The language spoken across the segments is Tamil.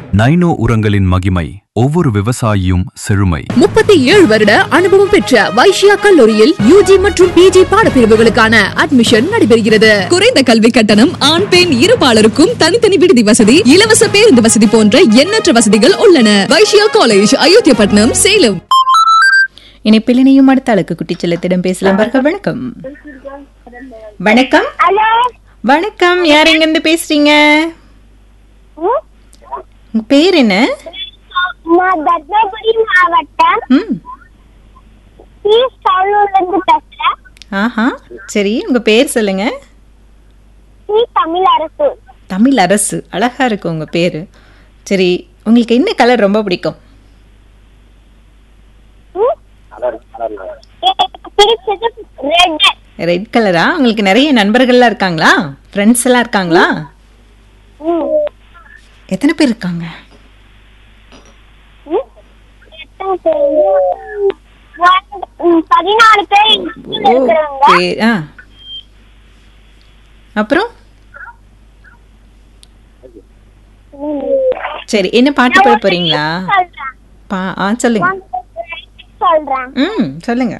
நைனோ உரங்களின் மகிமை ஒவ்வொரு விவசாயியும் செழுமை முப்பத்தி ஏழு வருட அனுபவம் பெற்ற வைஷ்யா கல்லூரியில் யூஜி மற்றும் பிஜி பாடப்பிரிவுகளுக்கான அட்மிஷன் நடைபெறுகிறது குறைந்த கல்வி கட்டணம் ஆண் பெண் இருபாலருக்கும் தனித்தனி விடுதி வசதி இலவச பேருந்து வசதி போன்ற எண்ணற்ற வசதிகள் உள்ளன வைஷ்யா காலேஜ் அயோத்தியப்பட்டினம் சேலம் இணைப்பில் இணையும் அடுத்த அழகு குட்டி செல்லத்திடம் பேசலாம் பாருங்க வணக்கம் வணக்கம் ஹலோ வணக்கம் யார் எங்க இருந்து பேசுறீங்க ம்? உங்க பேர் என்ன நான் தர்மபுரி மாவட்டம் ம் ஈஸ்ட் கடலூர்ல இருந்து பேசுறேன் ஆஹா சரி உங்க பேர் சொல்லுங்க ஸ்ரீ தமிழ் அரசு தமிழ் அரசு அழகா இருக்கு உங்க பேரு சரி உங்களுக்கு என்ன கலர் ரொம்ப பிடிக்கும் ம்? எனக்கு பிடிச்சது ரெட் ரெட் கலரா உங்களுக்கு நிறைய நண்பர்கள்லாம் இருக்காங்களா ஃப்ரெண்ட்ஸ் எல்லாம் இருக்காங்களா எத்தனை பேர் இருக்காங்க எத்தனை பேர் one- ம், பதினாலு பேர் எங்க school ல ஓ இருக்கிறாங்க பேர் ஆ அப்புறம் சரி என்ன பாட்டு பாட போறீங்களா சொல்றேன் பா ஆ சொல்லுங்க சொல்றேன் ம் சொல்லுங்க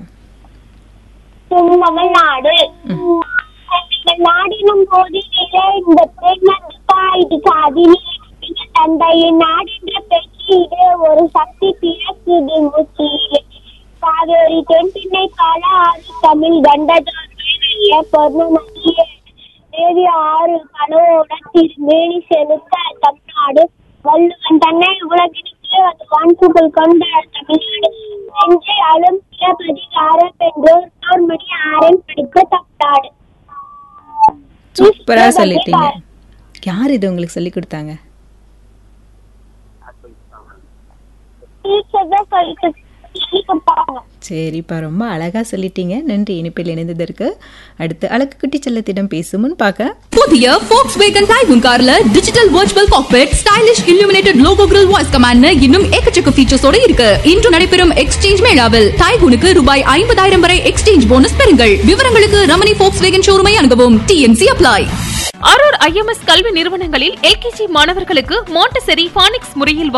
தமிழ்நாடு நாடினும் போதிலே இந்த பெண்ணாய்டு சாதினி இந்த தந்தையின் நாடென்ற பெற்றியிலே ஒரு சக்தி பிறக்குது முத்தியிலே காவேரி தென்பின்னை கால ஆறு தமிழ் கண்டதோர் பொருள் நதியே தேவி ஆறு கனவோட திருமேனி செலுத்த தமிழ்நாடு வள்ளுவன் தன்னை உலகிற்கு அது வான்புகள் கொண்ட தமிழ்நாடு நெஞ்சை அழும் பதிகாரம் என்றோர் ஓர் மணி ஆரன் படிக்க தமிழ்நாடு சூப்பரா சொல்லிட்டீங்க யார் இது உங்களுக்கு சொல்லி கொடுத்தாங்க டீச்சர் தான் சொல்லிட்டு சொல்லி கொடுத்தாங்க சரிப்பா ரொம்ப அழகா சொல்லிட்டீங்க நன்றி இனிப்பில் இணைந்ததற்கு அடுத்து அழகு குட்டி செல்லத்திடம் பேசும் முன் பார்க்க புதிய ஃபோக்ஸ் வேகன் டைகுன் கார்ல digital virtual cockpit stylish illuminated logo grille voice command இன்னும் ஏக்கச்சக்க ஃபீச்சர்ஸோட இருக்கு இன்று நடைபெறும் எக்ஸ்சேஞ்ச் மேளாவில் டைகுனுக்கு ரூபாய் ஐம்பதாயிரம் வரை எக்ஸ்சேஞ்ச் போனஸ் பெறுங்கள் விவரங்களுக்கு ரமணி ஃபோக்ஸ் வேகன் ஷோரூமை அணுகவும் டிஎன்சி அப்ளை அரூர் ஐஎம்எஸ் கல்வி நிறுவனங்களில் எல்கேஜி மாணவர்களுக்கு மாண்டசெரி பானிக்ஸ் முறையில்